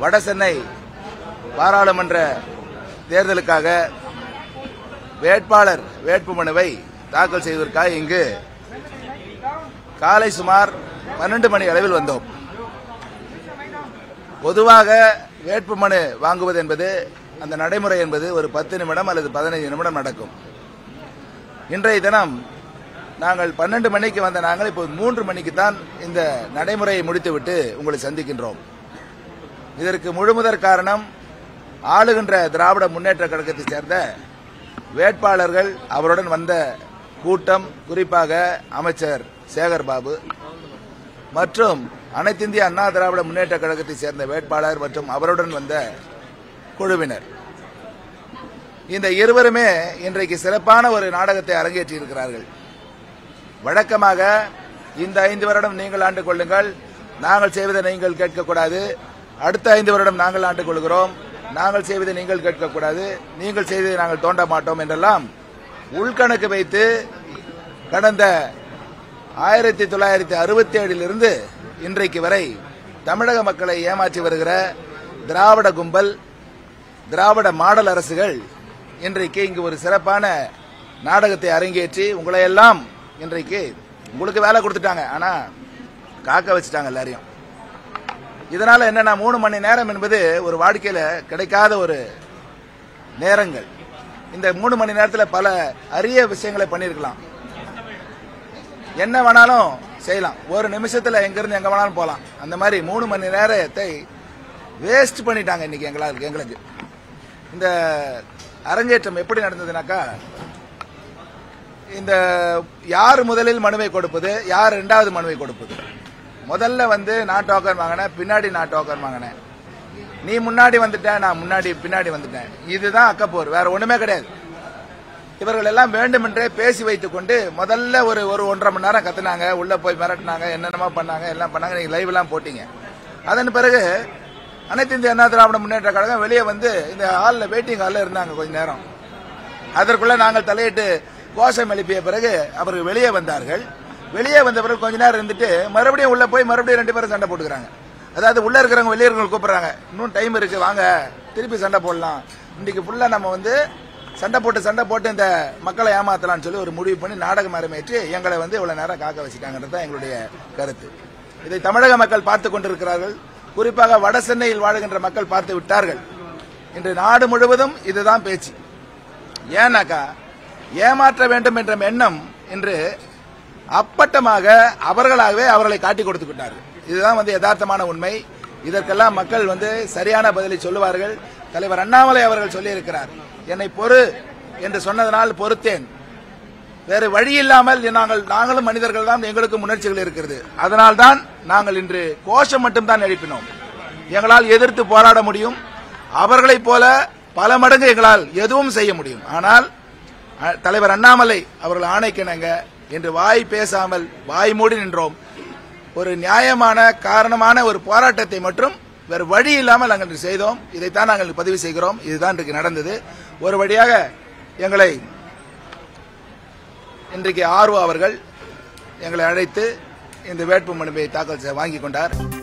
வட சென்னை பாராளுமன்ற தேர்தலுக்காக வேட்பாளர் வேட்புமனுவை தாக்கல் செய்வதற்காக இங்கு காலை சுமார் பன்னெண்டு மணி அளவில் வந்தோம் பொதுவாக வேட்புமனு வாங்குவது என்பது அந்த நடைமுறை என்பது ஒரு பத்து நிமிடம் அல்லது பதினைந்து நிமிடம் நடக்கும் இன்றைய தினம் நாங்கள் பன்னெண்டு மணிக்கு வந்த நாங்கள் இப்போது மூன்று மணிக்கு தான் இந்த நடைமுறையை முடித்துவிட்டு உங்களை சந்திக்கின்றோம் இதற்கு முழுமுதற் காரணம் ஆளுகின்ற திராவிட முன்னேற்ற கழகத்தை சேர்ந்த வேட்பாளர்கள் அவருடன் வந்த கூட்டம் குறிப்பாக அமைச்சர் சேகர் பாபு மற்றும் அனைத்திந்திய அண்ணா திராவிட முன்னேற்ற கழகத்தை சேர்ந்த வேட்பாளர் மற்றும் அவருடன் வந்த குழுவினர் இந்த இருவருமே இன்றைக்கு சிறப்பான ஒரு நாடகத்தை அரங்கேற்றி இருக்கிறார்கள் வழக்கமாக இந்த ஐந்து வருடம் நீங்கள் ஆண்டு கொள்ளுங்கள் நாங்கள் செய்வதை நீங்கள் கேட்கக்கூடாது அடுத்த ஐந்து வருடம் நாங்கள் ஆண்டு கொள்கிறோம் நாங்கள் செய்வதை நீங்கள் கேட்கக்கூடாது நீங்கள் செய்வதை நாங்கள் தோண்ட மாட்டோம் என்றெல்லாம் உள்கணக்கு வைத்து கடந்த ஆயிரத்தி தொள்ளாயிரத்தி அறுபத்தி ஏழிலிருந்து இன்றைக்கு வரை தமிழக மக்களை ஏமாற்றி வருகிற திராவிட கும்பல் திராவிட மாடல் அரசுகள் இன்றைக்கு இங்கு ஒரு சிறப்பான நாடகத்தை அரங்கேற்றி உங்களை எல்லாம் இன்றைக்கு உங்களுக்கு வேலை கொடுத்துட்டாங்க ஆனா காக்க வச்சுட்டாங்க எல்லாரையும் இதனால என்னன்னா மூணு மணி நேரம் என்பது ஒரு வாடிக்கையில கிடைக்காத ஒரு நேரங்கள் இந்த மூணு மணி நேரத்துல பல அரிய விஷயங்களை பண்ணியிருக்கலாம் என்ன வேணாலும் செய்யலாம் ஒரு நிமிஷத்துல எங்க இருந்து எங்க வேணாலும் போலாம் அந்த மாதிரி மூணு மணி நேரத்தை வேஸ்ட் பண்ணிட்டாங்க இன்னைக்கு எங்களுக்கு எங்களுக்கு இந்த அரங்கேற்றம் எப்படி நடந்ததுனாக்கா இந்த யார் முதலில் மனுவை கொடுப்பது யார் இரண்டாவது மனுவை கொடுப்பது முதல்ல வந்து நான் டோக்கன் வாங்கினேன் பின்னாடி நான் டோக்கன் வாங்கினேன் நீ முன்னாடி வந்துட்ட நான் முன்னாடி பின்னாடி வந்துட்டேன் இதுதான் அக்கப்போர் வேற ஒண்ணுமே கிடையாது இவர்கள் எல்லாம் வேண்டுமென்றே பேசி வைத்துக் கொண்டு முதல்ல ஒரு ஒரு ஒன்றரை மணி நேரம் கத்துனாங்க உள்ள போய் மிரட்டினாங்க என்னென்னமோ பண்ணாங்க எல்லாம் பண்ணாங்க நீங்க லைவ் எல்லாம் போட்டீங்க அதன் பிறகு அனைத்து இந்திய அண்ணா திராவிட முன்னேற்ற கழகம் வெளியே வந்து இந்த ஹாலில் வெயிட்டிங் ஹாலில் இருந்தாங்க கொஞ்ச நேரம் அதற்குள்ள நாங்கள் தலையிட்டு கோஷம் எழுப்பிய பிறகு அவர்கள் வெளியே வந்தார்கள் வெளியே வந்த பிறகு கொஞ்ச நேரம் இருந்துட்டு மறுபடியும் உள்ள போய் மறுபடியும் ரெண்டு பேரும் சண்டை போட்டுக்கிறாங்க அதாவது உள்ள இருக்கிறவங்க வெளியே இருக்கிறவங்க கூப்பிடுறாங்க இன்னும் டைம் இருக்கு வாங்க திருப்பி சண்டை போடலாம் இன்னைக்கு ஃபுல்லா நம்ம வந்து சண்டை போட்டு சண்டை போட்டு இந்த மக்களை ஏமாத்தலாம்னு சொல்லி ஒரு முடிவு பண்ணி நாடகம் அரங்கேற்றி எங்களை வந்து இவ்வளவு நேரம் காக்க வச்சுட்டாங்கன்றது தான் எங்களுடைய கருத்து இதை தமிழக மக்கள் பார்த்து கொண்டிருக்கிறார்கள் குறிப்பாக வட சென்னையில் வாழுகின்ற மக்கள் பார்த்து விட்டார்கள் இன்று நாடு முழுவதும் இதுதான் பேச்சு ஏன்னாக்கா ஏமாற்ற வேண்டும் என்ற எண்ணம் இன்று அப்பட்டமாக அவர்களாகவே அவர்களை காட்டி கொடுத்து விட்டார்கள் இதுதான் வந்து யதார்த்தமான உண்மை இதற்கெல்லாம் மக்கள் வந்து சரியான பதிலை சொல்லுவார்கள் தலைவர் அண்ணாமலை அவர்கள் சொல்லியிருக்கிறார் என்னை பொறு என்று சொன்னதனால் பொறுத்தேன் வேறு வழி இல்லாமல் நாங்கள் நாங்களும் மனிதர்கள் தான் எங்களுக்கும் உணர்ச்சிகள் இருக்கிறது அதனால்தான் நாங்கள் இன்று கோஷம் மட்டும்தான் எழுப்பினோம் எங்களால் எதிர்த்து போராட முடியும் அவர்களைப் போல பல மடங்கு எங்களால் எதுவும் செய்ய முடியும் ஆனால் அ- தலைவர் அண்ணாமலை அவர்கள் ஆணைக்கிணங்க இன்று வாய் பேசாமல் வாய் மூடி நின்றோம் ஒரு நியாயமான காரணமான ஒரு போராட்டத்தை மற்றும் வேறு வழி இல்லாமல் நாங்கள் இன்று செய்தோம் இதைத்தான் நாங்கள் பதிவு செய்கிறோம் இதுதான் இன்றைக்கு நடந்தது ஒரு வழியாக எங்களை இன்றைக்கு ஆர்வ அவர்கள் எங்களை அழைத்து இந்த வேட்பு மனுவை தாக்கல் செய்ய வாங்கி கொண்டார்